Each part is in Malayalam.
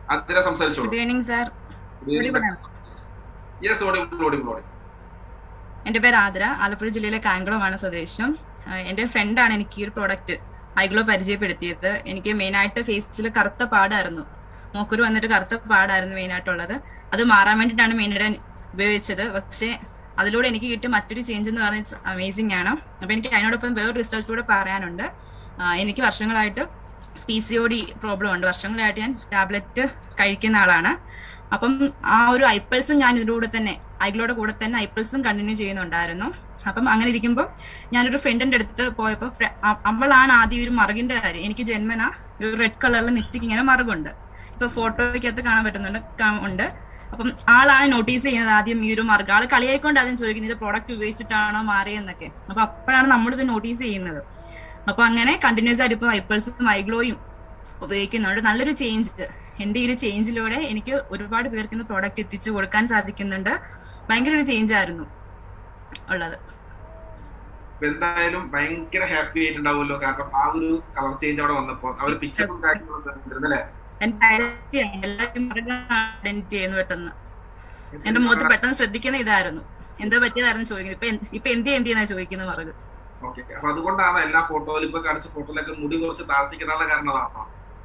അതിനെ സംസാരിച്ചോളൂ good evening sir yes audible audible audible എൻ്റെ പേര് ആതിര ആലപ്പുഴ ജില്ലയിലെ കായംകുളമാണ് സ്വദേശം ആഹ് എൻ്റെ ഫ്രണ്ടാണ് എനിക്ക് ഈ ഒരു പ്രോഡക്റ്റ് ഐഗ്ലോ പരിചയപ്പെടുത്തിയത് എനിക്ക് മെയിനായിട്ട് ഫേസിൽ കറുത്ത പാടായിരുന്നു മൂക്കുരു വന്നിട്ട് കറുത്ത പാടായിരുന്നു മെയിനായിട്ടുള്ളത് അത് മാറാൻ വേണ്ടിയിട്ടാണ് മെയിനായിട്ട് ഞാൻ ഉപയോഗിച്ചത് പക്ഷേ അതിലൂടെ എനിക്ക് കിട്ടിയ മറ്റൊരു ചേഞ്ച് എന്ന് പറയുന്നത് അമേസിംഗ് ആണ് അപ്പോൾ എനിക്ക് അതിനോടൊപ്പം വേറൊരു റിസൾട്ട് കൂടെ പറയാനുണ്ട് ആഹ് എനിക്ക് വർഷങ്ങളായിട്ട് P C O D problem ഉണ്ട് വർഷങ്ങളായിട്ട് ഞാൻ ടാബ്ലറ്റ് കഴിക്കുന്ന ആളാണ് അപ്പം ആ ഒരു ഐപ്പിൾസും ഞാൻ ഇതിലൂടെ തന്നെ ഐഗ്ലോയുടെ കൂടെ തന്നെ ഐപ്പിൾസും കണ്ടിന്യൂ ചെയ്യുന്നുണ്ടായിരുന്നു അപ്പം അങ്ങനെ ഇരിക്കുമ്പോൾ ഞാനൊരു ഫ്രണ്ടിന്റെ അടുത്ത് പോയപ്പോൾ ഫ്ര- അ- അവളാണ് ആദ്യം ഈ ഒരു മറുകിന്റെ കാര്യം എനിക്ക് ജന്മന ഒരു റെഡ് കളറിൽ നെറ്റിക്ക് ഇങ്ങനെ മറുകുണ്ട് ഇപ്പൊ ഫോട്ടോയ്ക്കകത്ത് കാണാൻ പറ്റുന്നുണ്ട് കാ- ഉണ്ട് അപ്പം ആളാണ് നോട്ടീസ് ചെയ്യുന്നത് ആദ്യം ഈ ഒരു മറുക ആള് കളിയായിക്കൊണ്ട് ആദ്യം ചോദിക്കുന്നത് ഇത് പ്രോഡക്റ്റ് ഉപയോഗിച്ചിട്ടാണോ മാറിയെന്നൊക്കെ അപ്പൊ അപ്പോഴാണ് നമ്മളിത് നോട്ടീസ് ചെയ്യുന്നത് അപ്പൊ അങ്ങനെ കണ്ടിന്യൂസ് ആയിട്ട് ഇപ്പൊ ഐപ്പിൾസും ഐഗ്ലോയും ഉപയോഗിക്കുന്നുണ്ട് നല്ലൊരു ചേഞ്ച് എന്റെ ഈ ഒരു ചേഞ്ചിലൂടെ എനിക്ക് ഒരുപാട് പേർക്ക് ഇന്ന് പ്രോഡക്റ്റ് എത്തിച്ചു കൊടുക്കാൻ സാധിക്കുന്നുണ്ട് ഭയങ്കര ഒരു ചേഞ്ച് ആയിരുന്നു ഉള്ളത് അപ്പൊ എന്തായാലും ഭയങ്കര ഹാപ്പി ആയിട്ടുണ്ടാവുമല്ലോ കാരണം ആ ഒരു കളർ ചേഞ്ച് അവിടെ വന്നപ്പോ ആ ഒരു പിക്ചറും കാര്യങ്ങളും കണ്ടിരുന്നു അല്ലേ എന്റെ ഐഡന്റിറ്റി എല്ലാവരും ഐഡന്റിറ്റി ചെയ്യുന്നു പെട്ടെന്ന് എന്റെ മുഖത്ത് പെട്ടെന്ന് ശ്രദ്ധിക്കുന്ന ഇതായിരുന്നു എന്താ പറ്റിയതായിരുന്നു ചോദിക്കുന്നത് ഇപ്പൊ എന്ത്- ഇപ്പൊ എന്ത് എന്ത് ചെയ്യുന്ന ചോദിക്കുന്നത് മറുക ഓക്കെ അപ്പൊ അതുകൊണ്ടാണ് എല്ലാ ഫോട്ടോയിലും ഇപ്പൊ കാണിച്ച ഫോട്ടോയിലൊക്കെ മുടി കുറച്ച് താഴ്ത്തിക്കിടാനുള്ള കാരണം അതാണോ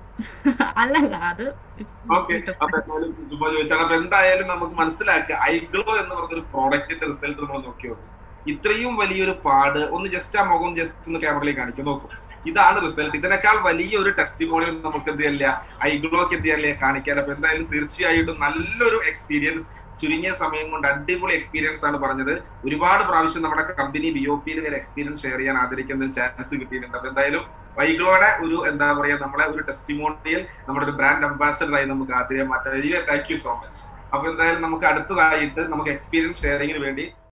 അല്ലല്ല അത് ഓക്കെ അപ്പൊ എന്തായാലും സുബ ചോദിച്ചാൽ അപ്പൊ എന്തായാലും നമുക്ക് മനസ്സിലാക്കുക ഐഗ്ലോ എന്ന് പറഞ്ഞൊരു പ്രോഡക്റ്റിന്റെ റിസൾട്ട് നമ്മൾ നോക്കി നോക്കും ഇത്രയും വലിയൊരു പാട് ഒന്ന് ജസ്റ്റ് ആ മുഖം ജസ്റ്റ് ഒന്ന് ക്യാമറയിൽ കാണിക്കും നോക്കും ഇതാണ് റിസൾട്ട് ഇതിനേക്കാൾ വലിയൊരു ടെസ്റ്റിമോണിയൽ നമുക്ക് എന്ത് ചെയ്യില്ല ഐഗ്ലോക്ക് എന്ത് ചെയ്യാനില്ല കാണിക്കാൻ അപ്പൊ എന്തായാലും തീർച്ചയായിട്ടും നല്ലൊരു എക്സ്പീരിയൻസ് ചുരുങ്ങിയ സമയം കൊണ്ട് അടിപൊളി എക്സ്പീരിയൻസ് ആണ് പറഞ്ഞത് ഒരുപാട് പ്രാവശ്യം നമ്മുടെ കമ്പനി ബി ഒ പിയിൽ ഒരു എക്സ്പീരിയൻസ് ഷെയർ ചെയ്യാൻ ആദരിക്കുന്ന ഒരു ചാൻസ് കിട്ടിയിട്ടുണ്ട് അപ്പൊ എന്തായാലും വൈഗ്ലോയുടെ ഒരു എന്താ പറയാ നമ്മളെ ഒരു ടെസ്റ്റിമോണിയൽ നമ്മുടെ ഒരു ബ്രാൻഡ് അംബാസഡർ ആയി നമുക്ക് ആദ്യം മാറ്റാം താങ്ക് യു സോ മച്ച് അപ്പൊ എന്തായാലും നമുക്ക് അടുത്തതായിട്ട് നമുക്ക് എക്സ്പീരിയൻസ് ഷെയറിങ്ങിന് വേണ്ടി